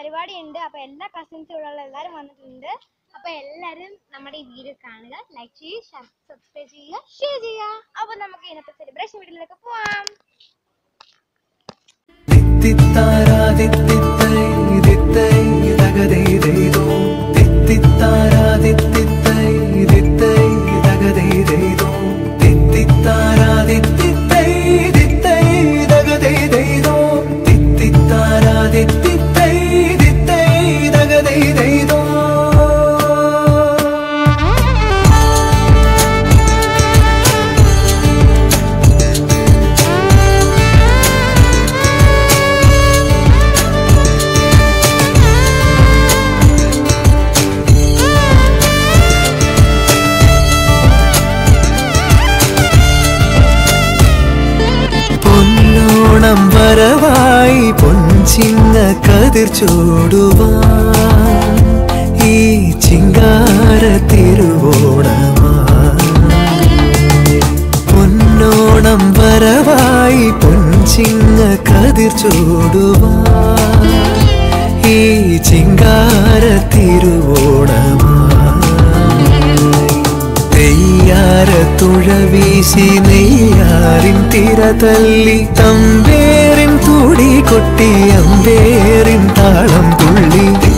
പരിപാടി ഉണ്ട് അപ്പൊ എല്ലാ കസിൻസും ഇവിടെ ഉള്ള എല്ലാവരും വന്നിട്ടുണ്ട് അപ്പൊ എല്ലാവരും നമ്മുടെ ഈ വീഡിയോ കാണുക ലൈക്ക് ചെയ്യുക സബ്സ്ക്രൈബ് ചെയ്യുക ഷെയർ ചെയ്യുക അപ്പൊ നമുക്ക് ഇന്നത്തെ സെലിബ്രേഷൻ വീഡിയോയിലേക്ക് പോവാം തിത്തിത്താരാതിത്തിത്തൈ തിത്തൈ തകതൈതൈതോ തിത്തിത്താരാതിത്തിത്തൈ തിത്തൈ തകതൈതൈതോ തിത്തിത്താരാതിത്തിത്തൈ തിത്തൈ തകതൈതൈതോ തിത്തിത്താരാതിത്തിത്തൈ തിത്തൈ തകതൈതൈതോ പൊന്നോണം വരവായി പൊൻചിങ്ങ കതിർ ചൂടുവാൻ ഈ ചിങ്കാര തിരുവോണമാ പൊന്നോണം വരവായി പൊൻചിങ്ങ കതിർ ചൂടുവാൻ ഈ ചിങ്കാര തിരുവോണമാ നെയ്യാര തുഴ വീശി നെയ്യാറിൻ തിര തല്ലി തമ്പേറിൻ തുടി കൊട്ടി അമ്പേറിൻ താളം തുള്ളി